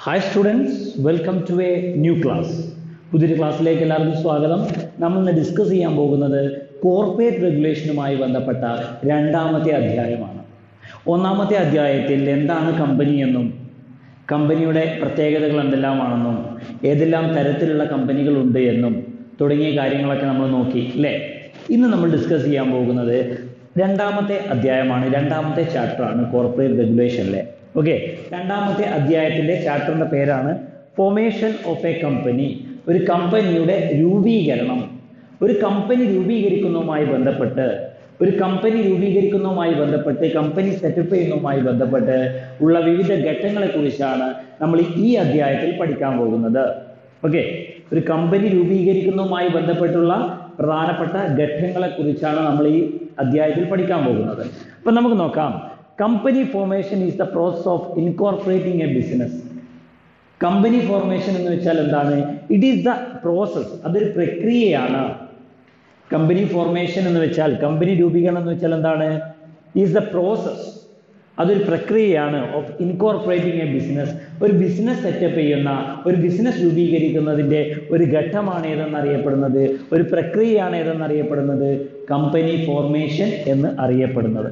Hi students welcome to a new class പുതിയൊരു ക്ലാസ്സിലേക്ക് എല്ലാവർക്കും സ്വാഗതം നമ്മൾ ഇന്ന് ഡിസ്കസ് ചെയ്യാൻ പോകുന്നത് കോർപ്പറേറ്റ് റെഗുലേഷനുമായി ബന്ധപ്പെട്ട രണ്ടാമത്തെ അധ്യായമാണ് ഒന്നാമത്തെ അധ്യായത്തിൽ എന്താണ് കമ്പനി എന്നും കമ്പനിയുടെ പ്രത്യേകതകൾ എന്തെല്ലാമാണെന്നും ഏതെല്ലാം തരത്തിലുള്ള കമ്പനികളുണ്ട് എന്നും തുടങ്ങിയ കാര്യങ്ങളൊക്കെ നമ്മൾ നോക്കി അല്ലേ ഇന്ന് നമ്മൾ ഡിസ്കസ് ചെയ്യാൻ പോകുന്നത് രണ്ടാമത്തെ അധ്യായമാണ് രണ്ടാമത്തെ ചാപ്റ്ററാണ് കോർപ്പറേറ്റ് റെഗുലേഷനിലെ ഓക്കെ രണ്ടാമത്തെ അധ്യായത്തിൻ്റെ ചാപ്റ്ററിൻ്റെ പേരാണ് ഫോമേഷൻ ഓഫ് എ കമ്പനി ഒരു കമ്പനിയുടെ രൂപീകരണം ഒരു കമ്പനി രൂപീകരിക്കുന്നതുമായി ബന്ധപ്പെട്ട് ഒരു കമ്പനി രൂപീകരിക്കുന്നതുമായി ബന്ധപ്പെട്ട് കമ്പനി സെറ്റപ്പ് ചെയ്യുന്നതുമായി ബന്ധപ്പെട്ട് ഉള്ള വിവിധ ഘട്ടങ്ങളെ കുറിച്ചാണ് നമ്മൾ ഈ അധ്യായത്തിൽ പഠിക്കാൻ പോകുന്നത് ഓക്കെ ഒരു കമ്പനി രൂപീകരിക്കുന്നതുമായി ബന്ധപ്പെട്ടുള്ള പ്രധാനപ്പെട്ട ഘട്ടങ്ങളെ കുറിച്ചാണ് നമ്മൾ ഈ അധ്യായത്തിൽ പഠിക്കാൻ പോകുന്നത് അപ്പൊ നമുക്ക് നോക്കാം company formation is the process of incorporating a business company formation എന്ന് വെച്ചാൽ എന്താണ് ഇറ്റ് ഈസ് ദ പ്രോസസ് അതൊരു പ്രക്രിയയാണ് കമ്പനി ഫോർമേഷൻ എന്ന് വെച്ചാൽ കമ്പനി രൂപീകരണം എന്ന് വെച്ചാൽ എന്താണ് ഈസ് ദ പ്രോസസ് അതൊരു പ്രക്രിയയാണ് ഓഫ് ഇൻകോർപ്പറേറ്റിംഗ് എ ബിസിനസ് ഒരു ബിസിനസ് സെറ്റപ്പ് ചെയ്യുന്ന ഒരു ബിസിനസ് രൂപീകരിക്കുന്നതിൻ്റെ ഒരു ഘട്ടമാണ് ഏതെന്നറിയപ്പെടുന്നത് ഒരു പ്രക്രിയയാണ് ഏതെന്നറിയപ്പെടുന്നത് കമ്പനി ഫോർമേഷൻ എന്ന് അറിയപ്പെടുന്നത്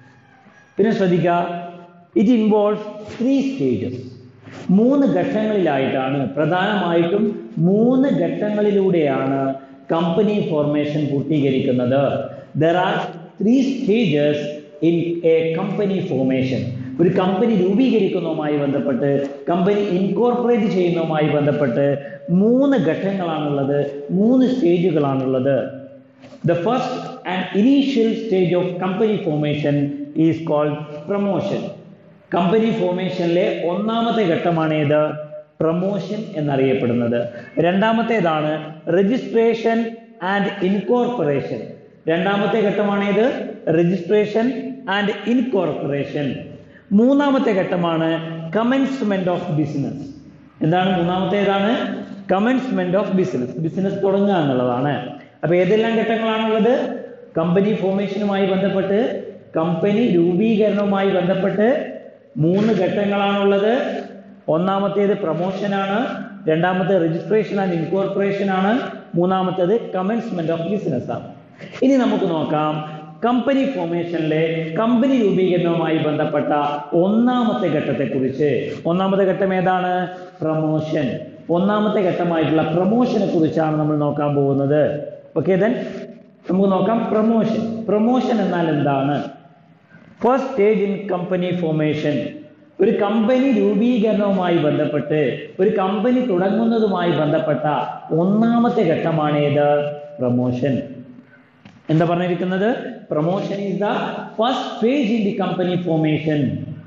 പിന്നെ ശ്രദ്ധിക്കുക ഇറ്റ് ഇൻവോൾവ് ത്രീ സ്റ്റേജസ് മൂന്ന് ഘട്ടങ്ങളിലായിട്ടാണ് പ്രധാനമായിട്ടും മൂന്ന് ഘട്ടങ്ങളിലൂടെയാണ് കമ്പനി ഫോർമേഷൻ പൂർത്തീകരിക്കുന്നത് there are three stages in a company formation ഒരു കമ്പനി രൂപീകരിക്കുന്നതുമായി ബന്ധപ്പെട്ട് കമ്പനി ഇൻകോർപ്പറേറ്റ് ചെയ്യുന്നതുമായി ബന്ധപ്പെട്ട് മൂന്ന് ഘട്ടങ്ങളാണുള്ളത് മൂന്ന് സ്റ്റേജുകളാണുള്ളത് The first and initial stage of company formation is called promotion. Company ഫോർമേഷനിലെ ഒന്നാമത്തെ ഘട്ടമാണ് ഏത് പ്രൊമോഷൻ എന്നറിയപ്പെടുന്നത് രണ്ടാമത്തേതാണ് രജിസ്ട്രേഷൻ ആൻഡ് ഇൻകോർപ്പറേഷൻ രണ്ടാമത്തെ ഘട്ടമാണ് ഏത് രജിസ്ട്രേഷൻ ആൻഡ് ഇൻകോർപ്പറേഷൻ മൂന്നാമത്തെ ഘട്ടമാണ് കമൻസ്മെന്റ് ഓഫ് ബിസിനസ് എന്താണ് മൂന്നാമത്തേതാണ് കമൻസ്മെന്റ് ഓഫ് ബിസിനസ് ബിസിനസ് തുടങ്ങുക എന്നുള്ളതാണ് അപ്പൊ ഏതെല്ലാം ഘട്ടങ്ങളാണുള്ളത് കമ്പനി ഫോർമേഷനുമായി ബന്ധപ്പെട്ട് കമ്പനി രൂപീകരണവുമായി ബന്ധപ്പെട്ട് മൂന്ന് ഘട്ടങ്ങളാണുള്ളത് ഒന്നാമത്തേത് പ്രൊമോഷനാണ് രണ്ടാമത്തെ രജിസ്ട്രേഷൻ ആൻഡ് ഇൻകോർപ്പറേഷൻ ആണ് മൂന്നാമത്തേത് കമൻസ്മെന്റ് ഓഫ് ബിസിനസ് ആണ് ഇനി നമുക്ക് നോക്കാം കമ്പനി ഫോർമേഷനിലെ കമ്പനി രൂപീകരണവുമായി ബന്ധപ്പെട്ട ഒന്നാമത്തെ ഘട്ടത്തെക്കുറിച്ച് ഒന്നാമത്തെ ഘട്ടം ഏതാണ് പ്രൊമോഷൻ ഒന്നാമത്തെ ഘട്ടമായിട്ടുള്ള പ്രൊമോഷനെ കുറിച്ചാണ് നമ്മൾ നോക്കാൻ പോകുന്നത് ഓക്കെ ദെൻ നമുക്ക് നോക്കാം പ്രൊമോഷൻ പ്രൊമോഷൻ എന്നാൽ എന്താണ് first stage in company formation ഒരു കമ്പനി രൂപീകരണവുമായി ബന്ധപ്പെട്ട് ഒരു കമ്പനി തുടങ്ങുന്നതുമായി ബന്ധപ്പെട്ട ഒന്നാമത്തെ ഘട്ടമാണ് ഏത് പ്രൊമോഷൻ എന്താ പറഞ്ഞിരിക്കുന്നത് promotion is the first stage in the company formation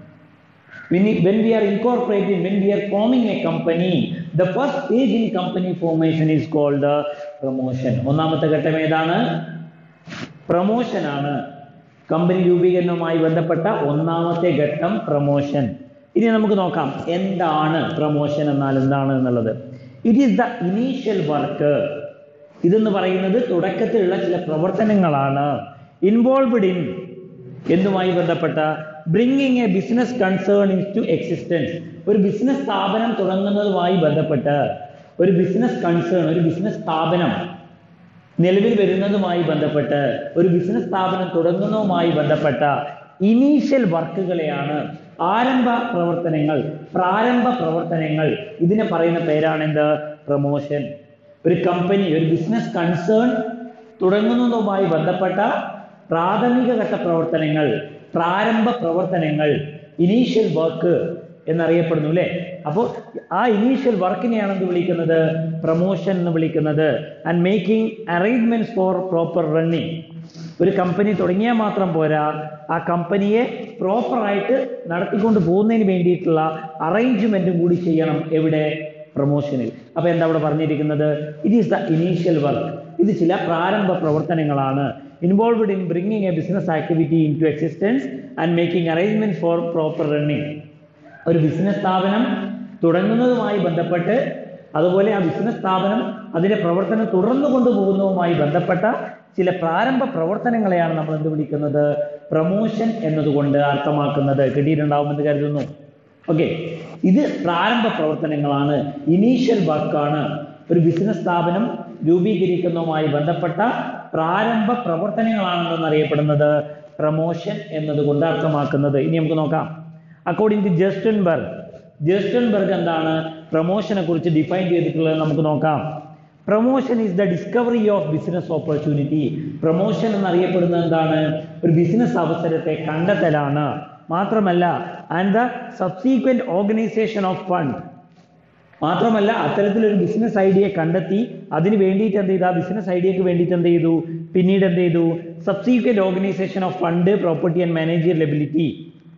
when, when we are incorporating, when we are forming a company, the first stage in company formation is called the promotion. ഒന്നാമത്തെ ഘട്ടം ഏതാണ് promotion ആണ് company രൂപീകരണവുമായി ബന്ധപ്പെട്ട ഒന്നാമത്തെ ഘട്ടം promotion ഇനി നമുക്ക് നോക്കാം എന്താണ് പ്രൊമോഷൻ എന്നാൽ എന്താണ് എന്നുള്ളത് it is the initial work ഇതെന്ന് പറയുന്നത് തുടക്കത്തിലുള്ള ചില പ്രവർത്തനങ്ങളാണ് ഇൻവോൾവ്ഡ് ഇൻ എന്തുമായി ബന്ധപ്പെട്ട bringing a business concern into existence ഒരു ബിസിനസ് സ്ഥാപനം തുടങ്ങുന്നതുമായി ബന്ധപ്പെട്ട് ഒരു ബിസിനസ് കൺസേൺ ഒരു ബിസിനസ് സ്ഥാപനം നിലവിൽ വരുന്നതുമായി ബന്ധപ്പെട്ട് ഒരു ബിസിനസ് സ്ഥാപനം തുടങ്ങുന്നതുമായി ബന്ധപ്പെട്ട ഇനീഷ്യൽ വർക്കുകളെയാണ് ആരംഭ പ്രവർത്തനങ്ങൾ പ്രാരംഭ പ്രവർത്തനങ്ങൾ ഇതിനെ പറയുന്ന പേരാണ് എന്ത് പ്രൊമോഷൻ ഒരു കമ്പനി ഒരു ബിസിനസ് കൺസേൺ തുടങ്ങുന്നതുമായി ബന്ധപ്പെട്ട പ്രാഥമിക ഘട്ട പ്രവർത്തനങ്ങൾ പ്രാരംഭ പ്രവർത്തനങ്ങൾ ഇനീഷ്യൽ വർക്ക് എന്നറിയപ്പെടുന്നു അല്ലേ അപ്പോൾ ആ ഇനീഷ്യൽ വർക്കിനെയാണ് എന്ത് വിളിക്കുന്നത് പ്രൊമോഷൻ എന്ന് വിളിക്കുന്നത് and making arrangements for proper running ഒരു കമ്പനി തുടങ്ങിയാൽ മാത്രം പോരാ ആ കമ്പനിയെ പ്രോപ്പറായിട്ട് നടത്തിക്കൊണ്ട് പോകുന്നതിന് വേണ്ടിയിട്ടുള്ള അറേഞ്ച്മെന്റും കൂടി ചെയ്യണം എവിടെ പ്രൊമോഷനിൽ അപ്പൊ എന്താ അവിടെ പറഞ്ഞിരിക്കുന്നത് it is the initial work ഇത് ചില പ്രാരംഭ പ്രവർത്തനങ്ങളാണ് involved in bringing a business activity into existence and making arrangement for proper running ഒരു ബിസിനസ് സ്ഥാപനം തുടങ്ങുന്നതുമായി ബന്ധപ്പെട്ട് അതുപോലെ ആ ബിസിനസ് സ്ഥാപനം അതിന്റെ പ്രവർത്തനം തുടർന്നു കൊണ്ടുപോകുന്നതുമായി ബന്ധപ്പെട്ട ചില പ്രാരംഭ പ്രവർത്തനങ്ങളെയാണ് നമ്മൾ എന്ത് വിളിക്കുന്നത് പ്രൊമോഷൻ എന്നതുകൊണ്ട് അർത്ഥമാക്കുന്നത് കിട്ടിയിട്ടുണ്ടാവുമെന്ന് കരുതുന്നു ഓക്കെ ഇത് പ്രാരംഭ പ്രവർത്തനങ്ങളാണ് ഇനീഷ്യൽ വർക്കാണ് ഒരു ബിസിനസ് സ്ഥാപനം രൂപീകരിക്കുന്നതുമായി ബന്ധപ്പെട്ട പ്രാരംഭ പ്രവർത്തനങ്ങളാണെന്ന് അറിയപ്പെടുന്നത് പ്രമോഷൻ എന്നതുകൊണ്ട് അർത്ഥമാക്കുന്നത് ഇനി നമുക്ക് നോക്കാം according to Gerstenberg Gerstenberg എന്താണ് പ്രൊമോഷനെ കുറിച്ച് ഡിഫൈൻ ചെയ്തിട്ടുള്ളത് നമുക്ക് നോക്കാം promotion is the discovery of business opportunity promotion എന്നറിയപ്പെടുന്നത് എന്താണ് ഒരു ബിസിനസ് അവസരത്തെ കണ്ടെത്തലാണ് മാത്രമല്ല and the subsequent organisation of fund മാത്രമല്ല അത്തരത്തിലൊരു ബിസിനസ് ഐഡിയ കണ്ടെത്തി അതിന് വേണ്ടിയിട്ട് എന്ത് ചെയ്തു ആ ബിസിനസ് ഐഡിയക്ക് വേണ്ടിയിട്ട് എന്ത് ചെയ്തു പിന്നീട് എന്ത് ചെയ്തു subsequent organisation of fund property and manager ability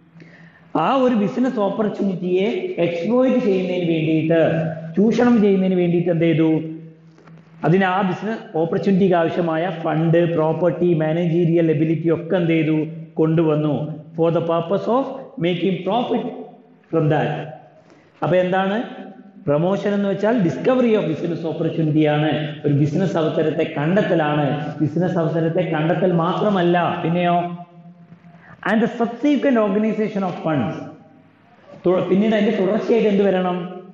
ആ ഒരു ബിസിനസ് ഓപ്പർച്യൂണിറ്റിയെ എക്സ്പ്ലോയിറ്റ് ചെയ്യുന്നതിന് വേണ്ടിയിട്ട് ചൂഷണം ചെയ്യുന്നതിന് വേണ്ടിയിട്ട് എന്ത് ചെയ്തു അതിന് ആ ബിസിനസ് ഓപ്പർച്യൂണിറ്റിക്ക് ആവശ്യമായ ഫണ്ട് പ്രോപ്പർട്ടി മാനേജീരിയൽ എബിലിറ്റി ഒക്കെ എന്ത് ചെയ്തു കൊണ്ടുവന്നു for the purpose of making profit from that അപ്പൊ എന്താണ് പ്രൊമോഷൻ എന്ന് വെച്ചാൽ ഡിസ്കവറി ഓഫ് ബിസിനസ് ഓപ്പർച്യൂണിറ്റി ആണ് ഒരു ബിസിനസ് അവസരത്തെ കണ്ടെത്തലാണ് ബിസിനസ് അവസരത്തെ കണ്ടെത്തൽ മാത്രമല്ല പിന്നെയോ and the subsequent organisation of funds പിന്നീട് അതിന്റെ തുടർച്ചയായിട്ട് എന്ത് വരണം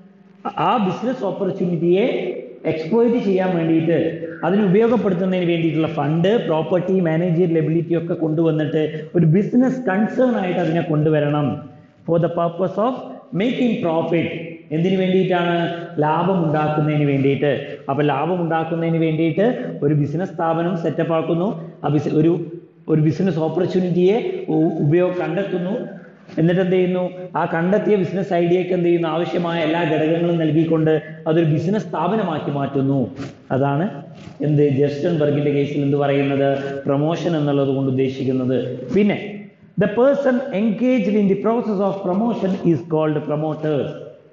ആ ബിസിനസ് ഓപ്പർച്യൂണിറ്റിയെ എക്സ്പ്ലോയിറ്റ് ചെയ്യാൻ വേണ്ടിയിട്ട് അതിന് ഉപയോഗപ്പെടുത്തുന്നതിന് വേണ്ടിയിട്ടുള്ള ഫണ്ട് പ്രോപ്പർട്ടി മാനേജർ എബിലിറ്റി ഒക്കെ കൊണ്ടുവന്നിട്ട് ഒരു ബിസിനസ് കൺസേൺ ആയിട്ട് അതിനെ കൊണ്ടുവരണം for the purpose of making profit എന്തിനു വേണ്ടിയിട്ടാണ് ലാഭം ഉണ്ടാക്കുന്നതിന് വേണ്ടിയിട്ട് അപ്പൊ ലാഭം ഉണ്ടാക്കുന്നതിന് വേണ്ടിയിട്ട് ഒരു ബിസിനസ് സ്ഥാപനം സെറ്റപ്പ് ആക്കുന്നു ആ ബിസി ഒരു ഒരു ബിസിനസ് ഓപ്പർച്യൂണിറ്റിയെ ഉപയോഗം കണ്ടെത്തുന്നു എന്നിട്ട് എന്ത് ചെയ്യുന്നു ആ കണ്ടെത്തിയ ബിസിനസ് ഐഡിയക്ക് എന്ത് ചെയ്യുന്നു ആവശ്യമായ എല്ലാ ഘടകങ്ങളും നൽകിക്കൊണ്ട് അതൊരു ബിസിനസ് സ്ഥാപനമാക്കി മാറ്റുന്നു അതാണ് എന്ത് ജസ്റ്റൻ ബർഗിന്റെ കേസിൽ എന്ത് പറയുന്നത് പ്രൊമോഷൻ എന്നുള്ളത് കൊണ്ട് ഉദ്ദേശിക്കുന്നത് പിന്നെ the person engaged in the process of promotion is called promoters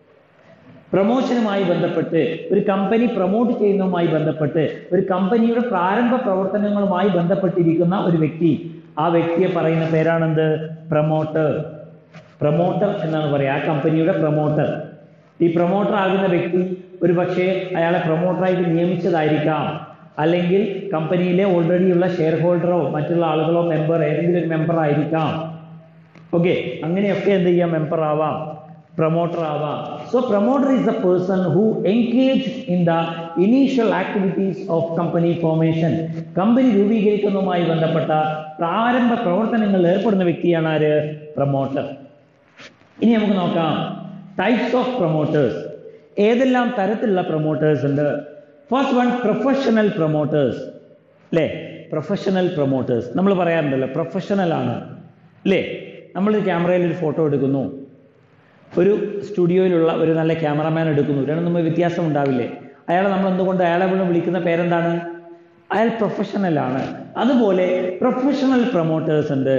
പ്രൊമോഷനുമായി ബന്ധപ്പെട്ട് ഒരു കമ്പനി പ്രൊമോട്ട് ചെയ്യുന്നതുമായി ബന്ധപ്പെട്ട് ഒരു കമ്പനിയുടെ പ്രാരംഭ പ്രവർത്തനങ്ങളുമായി ബന്ധപ്പെട്ടിരിക്കുന്ന ഒരു വ്യക്തി ആ വ്യക്തിയെ പറയുന്ന പേരാണെന്ത് പ്രൊമോട്ടർ പ്രൊമോട്ടർ എന്നാണ് പറയുക ആ കമ്പനിയുടെ പ്രൊമോട്ടർ ഈ പ്രൊമോട്ടർ ആകുന്ന വ്യക്തി ഒരു പക്ഷേ അയാളെ പ്രൊമോട്ടറായിട്ട് നിയമിച്ചതായിരിക്കാം അല്ലെങ്കിൽ കമ്പനിയിലെ ഓൾറെഡി ഉള്ള ഷെയർ ഹോൾഡറോ മറ്റുള്ള ആളുകളോ മെമ്പർ ഏതെങ്കിലും ഒരു മെമ്പർ ആയിരിക്കാം ഓക്കെ അങ്ങനെയൊക്കെ എന്ത് ചെയ്യാം മെമ്പർ ആവാം പ്രൊമോട്ടർ ആവാം so promoter is the person who engage in the initial activities of company formation company രൂപീകരിക്കുന്നതുമായി ബന്ധപ്പെട്ട പ്രാരംഭ പ്രവർത്തനങ്ങളിൽ ഏർപ്പെടുന്ന വ്യക്തിയാണ് ആര് പ്രൊമോട്ടർ ഇനി നമുക്ക് നോക്കാം ടൈപ്സ് ഓഫ് പ്രൊമോട്ടേഴ്സ് ഏതെല്ലാം തരത്തിലുള്ള പ്രൊമോട്ടേഴ്സ് ഉണ്ട് ഫസ്റ്റ് വൺ പ്രൊഫഷണൽ പ്രൊമോട്ടേഴ്സ് അല്ലേ പ്രൊഫഷണൽ പ്രൊമോട്ടേഴ്സ് നമ്മൾ പറയാറുണ്ടല്ലോ പ്രൊഫഷണൽ ആണ് അല്ലേ നമ്മൾ ക്യാമറയിൽ ഒരു ഫോട്ടോ എടുക്കുന്നു ഒരു സ്റ്റുഡിയോയിലുള്ള ഒരു നല്ല ക്യാമറമാൻ എടുക്കുന്നു രണ്ടും തമ്മിൽ വ്യത്യാസം ഉണ്ടാവില്ലേ അയാളെ നമ്മൾ എന്തുകൊണ്ട് അയാളെ ഇവിടെ വിളിക്കുന്ന പേരെന്താണ് അയാൾ പ്രൊഫഷണൽ ആണ് അതുപോലെ പ്രൊഫഷണൽ പ്രൊമോട്ടേഴ്സ് ഉണ്ട്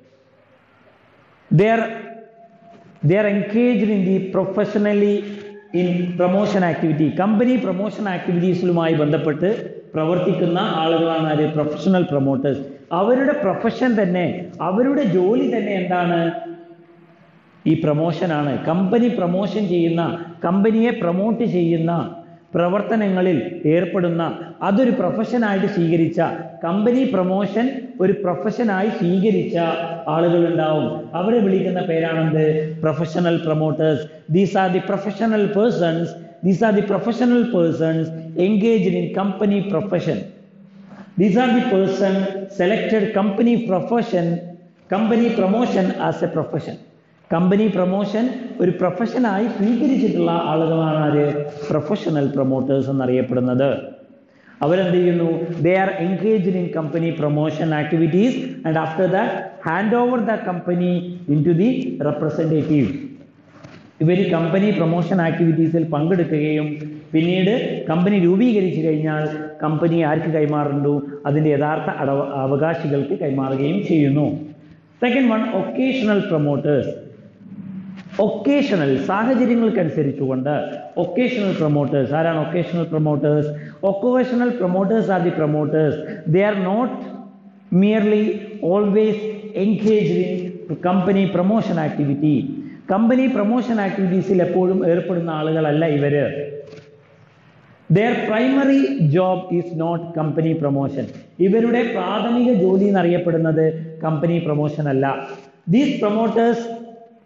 there they are engaged in the professionally in promotion activity company promotion ആക്ടിവിറ്റീസിലുമായി ബന്ധപ്പെട്ട് പ്രവർത്തിക്കുന്ന ആളുകളാണ് ആര് പ്രൊഫഷണൽ പ്രൊമോട്ടേഴ്സ് അവരുടെ പ്രൊഫഷൻ തന്നെ അവരുടെ ജോലി തന്നെ എന്താണ് ഈ പ്രൊമോഷനാണ് കമ്പനി പ്രൊമോഷൻ ചെയ്യുന്ന കമ്പനിയെ പ്രൊമോട്ട് ചെയ്യുന്ന പ്രവർത്തനങ്ങളിൽ ഏർപ്പെടുന്ന അതൊരു പ്രൊഫഷനായിട്ട് സ്വീകരിച്ച കമ്പനി പ്രൊമോഷൻ ഒരു പ്രൊഫഷനായി സ്വീകരിച്ച ആളുകൾ ഉണ്ടാവും അവരെ വിളിക്കുന്ന പേരാണെന്ത് professional promoters these are the professional persons these are the professional persons engaged in company profession these are the person selected company profession company promotion as a profession company promotion ഒരു പ്രൊഫഷനായി സ്വീകരിച്ചിട്ടുള്ള ആളുകളാണ് ആര് പ്രൊഫഷണൽ പ്രൊമോട്ടേഴ്സ് എന്നറിയപ്പെടുന്നത് അവരെന്ത് ചെയ്യുന്നു they are engaged in company promotion activities and after that hand over the company into the representative ഇവർ company promotion ആക്ടിവിറ്റീസിൽ പങ്കെടുക്കുകയും പിന്നീട് കമ്പനി രൂപീകരിച്ചു കഴിഞ്ഞാൽ കമ്പനി ആർക്ക് കൈമാറുന്നു അതിൻ്റെ യഥാർത്ഥ അടവ അവകാശികൾക്ക് കൈമാറുകയും ചെയ്യുന്നു second one occasional promoters occasional സാഹചര്യങ്ങൾക്കനുസരിച്ചുകൊണ്ട് ഒക്കേഷണൽ പ്രൊമോട്ടേഴ്സ് ആരാണ് occasional promoters occasional promoters are the promoters they are not merely always engaged in company promotion activity company promotion ആക്ടിവിറ്റീസിൽ എപ്പോഴും ഏർപ്പെടുന്ന ആളുകളല്ല ഇവര് their primary job is not company promotion ഇവരുടെ പ്രാഥമിക ജോലി എന്നറിയപ്പെടുന്നത് കമ്പനി പ്രൊമോഷൻ അല്ല these promoters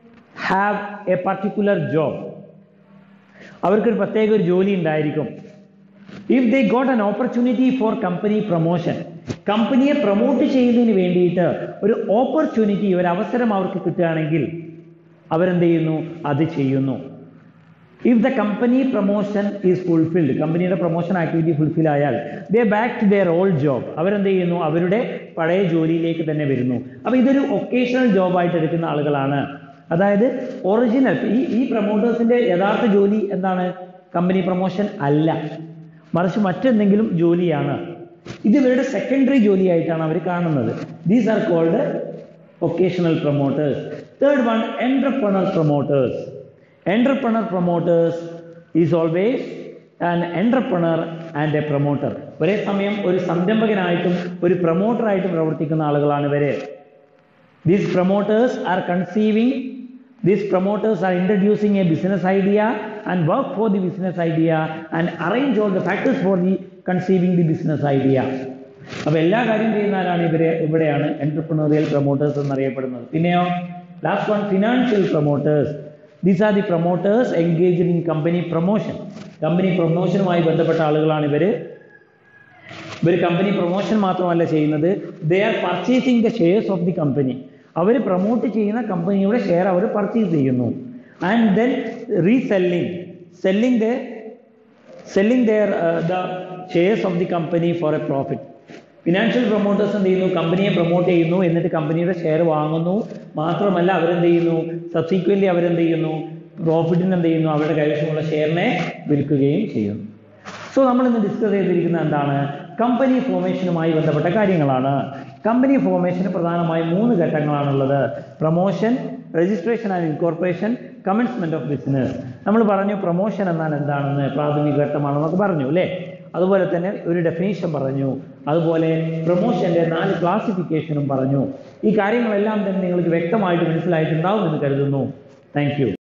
have a particular job അവർക്കൊരു പ്രത്യേക ഒരു ജോലി ഉണ്ടായിരിക്കും if they got an opportunity for company promotion കമ്പനിയെ പ്രൊമോട്ട് ചെയ്യുന്നതിന് വേണ്ടിയിട്ട് ഒരു ഓപ്പർച്യൂണിറ്റി ഒരു അവസരം അവർക്ക് കിട്ടുകയാണെങ്കിൽ അവരെന്ത് ചെയ്യുന്നു അത് ചെയ്യുന്നു if the company promotion is fulfilled കമ്പനിയുടെ പ്രൊമോഷൻ ആക്ടിവിറ്റി ഫുൾഫിൽ ആയാൽ they back to their old job അവരെന്ത് ചെയ്യുന്നു അവരുടെ പഴയ ജോലിയിലേക്ക് തന്നെ വരുന്നു അപ്പോൾ ഇതൊരു ഒക്കേഷണൽ ജോബായിട്ട് എടുക്കുന്ന ആളുകളാണ് അതായത് ഒറിജിനൽ ഈ ഈ പ്രൊമോട്ടേഴ്സിന്റെ യഥാർത്ഥ ജോലി എന്താണ് കമ്പനി പ്രൊമോഷൻ അല്ല മറിച്ച് മറ്റെന്തെങ്കിലും ജോലിയാണ് ഇത് ഇവരുടെ സെക്കൻഡറി ജോലിയായിട്ടാണ് അവർ കാണുന്നത് these are called occasional promoters third one entrepreneur promoters entrepreneur promoters is always an entrepreneur and a promoter ഒരേ സമയം ഒരു സംരംഭകനായിട്ടും ഒരു പ്രൊമോട്ടറായിട്ടും പ്രവർത്തിക്കുന്ന ആളുകളാണ് ഇവര് These promoters are conceiving, these promoters are introducing a business idea and work for the business idea and arrange all the factors for the conceiving the business idea. അപ്പോൾ എല്ലാ കാര്യം ചെയ്യുന്ന ആരാണ് ഇവരെ ഇവിടെയാണ് എന്റർപ്രണറിയൽ പ്രൊമോട്ടേഴ്സ് എന്നറിയപ്പെടുന്നത് പിന്നെയോ last one financial promoters these are the promoters engaged in company promotion company പ്രൊമോഷനുമായി ബന്ധപ്പെട്ട ആളുകളാണ് ഇവര് ഇവർ കമ്പനി പ്രൊമോഷൻ മാത്രമല്ല ചെയ്യുന്നത് they are purchasing the shares of the company അവർ പ്രൊമോട്ട് ചെയ്യുന്ന കമ്പനിയുടെ ഷെയർ അവർ പർച്ചേസ് ചെയ്യുന്നു and then reselling selling the selling their the shares of the company for a profit financial promoters എന്ത് ചെയ്യുന്നു കമ്പനിയെ പ്രൊമോട്ട് ചെയ്യുന്നു എന്നിട്ട് കമ്പനിയുടെ ഷെയർ വാങ്ങുന്നു മാത്രമല്ല അവരെന്ത് ചെയ്യുന്നു സബ്സീക്വൻ്റ്ലി അവരെന്ത് ചെയ്യുന്നു പ്രോഫിറ്റിന് എന്ത് ചെയ്യുന്നു അവരുടെ കൈവശമുള്ള ഷെയറിനെ വിൽക്കുകയും ചെയ്യുന്നു സോ നമ്മൾ ഇന്ന് ഡിസ്കസ് ചെയ്തിരിക്കുന്നത് എന്താണ് കമ്പനി ഫോർമേഷനുമായി ബന്ധപ്പെട്ട കാര്യങ്ങളാണ് കമ്പനി ഫോർമേഷന് പ്രധാനമായും മൂന്ന് ഘട്ടങ്ങളാണുള്ളത് promotion registration and incorporation commencement of business നമ്മൾ പറഞ്ഞു പ്രൊമോഷൻ എന്നാൽ എന്താണെന്ന് പ്രാഥമിക ഘട്ടമാണെന്നൊക്കെ പറഞ്ഞു അല്ലേ അതുപോലെ തന്നെ ഒരു ഡെഫിനേഷൻ പറഞ്ഞു അതുപോലെ പ്രൊമോഷന്റെ നാല് ക്ലാസിഫിക്കേഷനും പറഞ്ഞു ഈ കാര്യങ്ങളെല്ലാം തന്നെ നിങ്ങൾക്ക് വ്യക്തമായിട്ട് മനസ്സിലായിട്ടുണ്ടാവും എന്ന് കരുതുന്നു താങ്ക് യു